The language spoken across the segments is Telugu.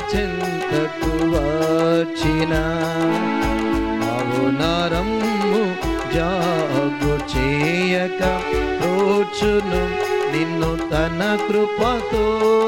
చెంతకు వచ్చిన అవునారమ్ము జాగు చేయక రోచును నిన్ను తన కృపతో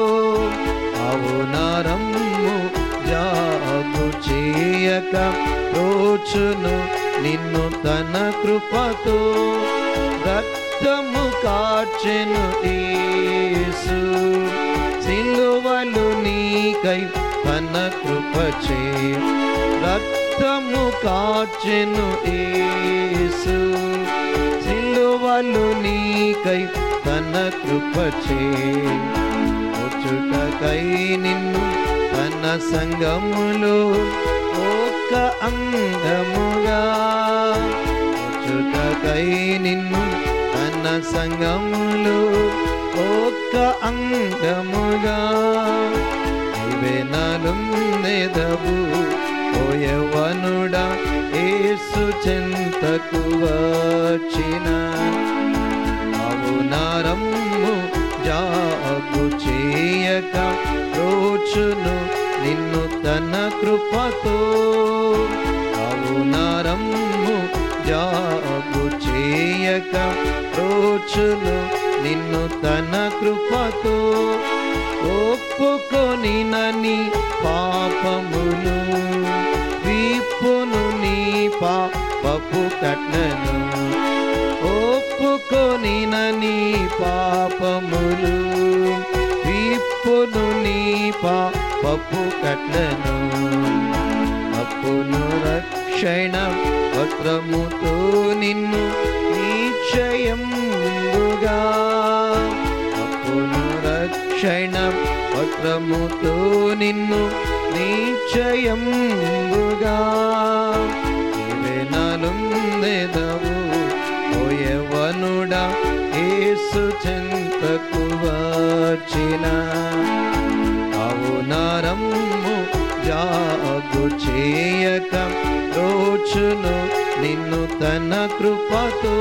అవునారమ్ము జాగు చేయక రోచును నిన్ను తన కృపతో రక్తము కాచెను యేసు సిలువలు నీకై తన కృపచే రక్తము కాచెను యేసు సిలువలు నీకై తన కృపచే వచ్చుటకై నిన్ను తన సంగములో ఒక్క అంగముగా వచ్చుటకై నిన్ను తన సంగములో ఒక్క అంగముగా ఇవే నాలుందెదవు ఓయవనుడా ఏసు చెంతకు వచ్చిన అవునారమ్ము జాగు చేయక రోచును నిన్ను తన కృపతో అవునారమ్ము జాగు చేయక రోచును నిన్ను తన కృపతో ఒప్పుకొని నని పాపములు వీపును నీ పాపపు కట్లను ఒప్పుకొని నని పాపములు వీపును నీ పాపపు కట్లను అప్పును రక్షణ వస్త్రముతో నిన్ను నిశ్చయముగా అప్పును రక్షణ వస్త్రముతో నిన్ను నిశ్చయముగా ఇవే నాలుందెదవు ఓయవనుడా ఏసు చెంతకు వచ్చిన అవునారమ్ము జాగు చేయక రోచును నిన్ను తన కృపతో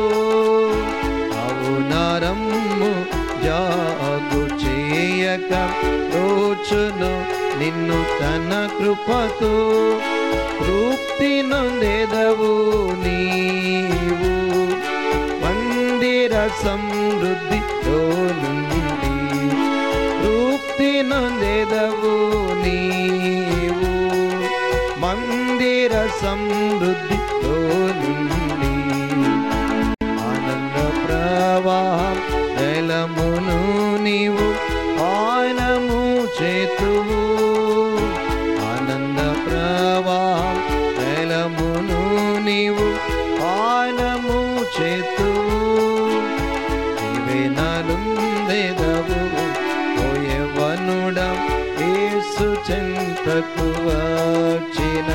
అవునారమ్ము జాగు చేయక రోచును నిన్ను తన కృపతో తృప్తి నొందెదవు నీవు మందిర సమృద్ధితో నుండి తృప్తి నొందెదవు నీవు మందిర సమృద్ధితో నుండి ఆనంద ప్రవాహం జలమును నీవు పానము చేతువు ఆనంద ప్రవాహం జలమును నీవు పానము చేతువు ఇవే నాలుందెదవు ఓయవనుడ ఏసు చెంతకు వచ్చిన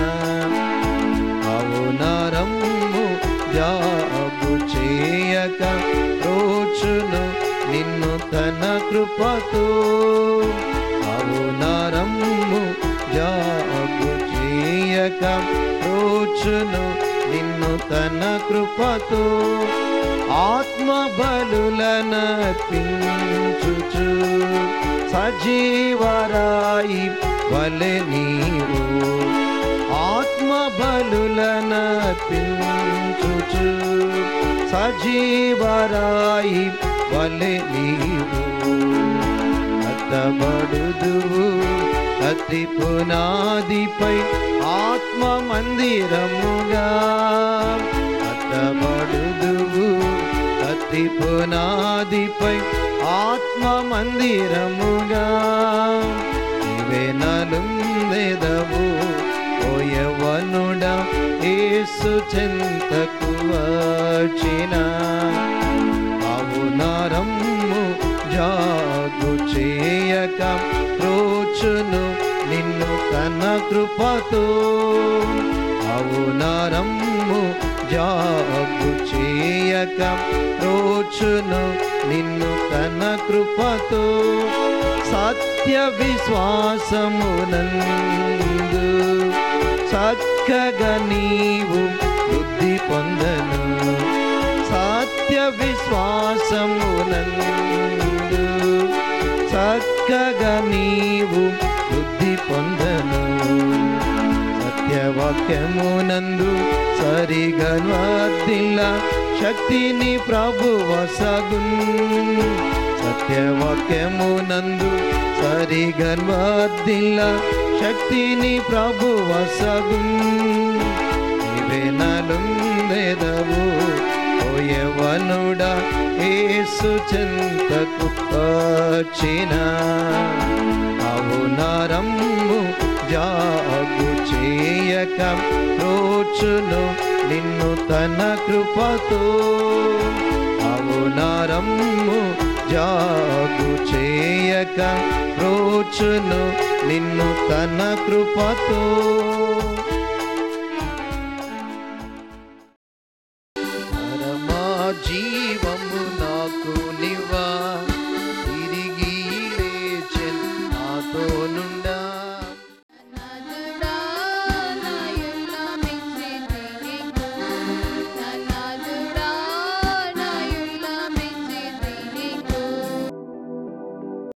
అవునారమ్ము జాగు చేయక రోచును నిన్ను తన కృపతో అవునారమ్ము జాగు చేయక రోచును నిన్ను తన కృపతో ఆత్మ బలులనర్పించుచు సజీవరాయి వలె నీవు ఆత్మ బలులనర్పించుచు సజీవరాయి వలె నీవు కట్టబడుదువు అతి పునాదిపై ఆత్మ మందిరముగా కట్టబడుదువు అతి పునాదిపై ఆత్మ మందిరముగా ఇవే నలుందెదవు ఓయవనుడ ఏసు చెంతకు వచ్చిన అవునారమ్ము జాగు చేయక రోచును నిన్ను కన కృపతో అవునారమ్ము జాగు చేయక రోచును నిన్ను కన కృపతో సత్య విశ్వాసమునందు చక్కగా నీవు బుద్ధి పొందను సత్య విశ్వాసమునందు చక్కగా నీవు బుద్ధి పొందను సత్యవాక్యమునందు సరిగన్వర్దిల్ల శక్తిని ప్రభు వసగున్ సత్యవాక్యమునందు సరిగన్వర్దిల్ల శక్తిని ప్రభు వసగున్ ఇవెనలుందెదవు ఓయవనుడా ఏసు చెంతకు వచ్చిన అవునారమ్ము జాగు చేయక రోచును నిన్ను తన కృపతో అవునారమ్ము జాగు చేయక రోచును నిన్ను తన కృపతో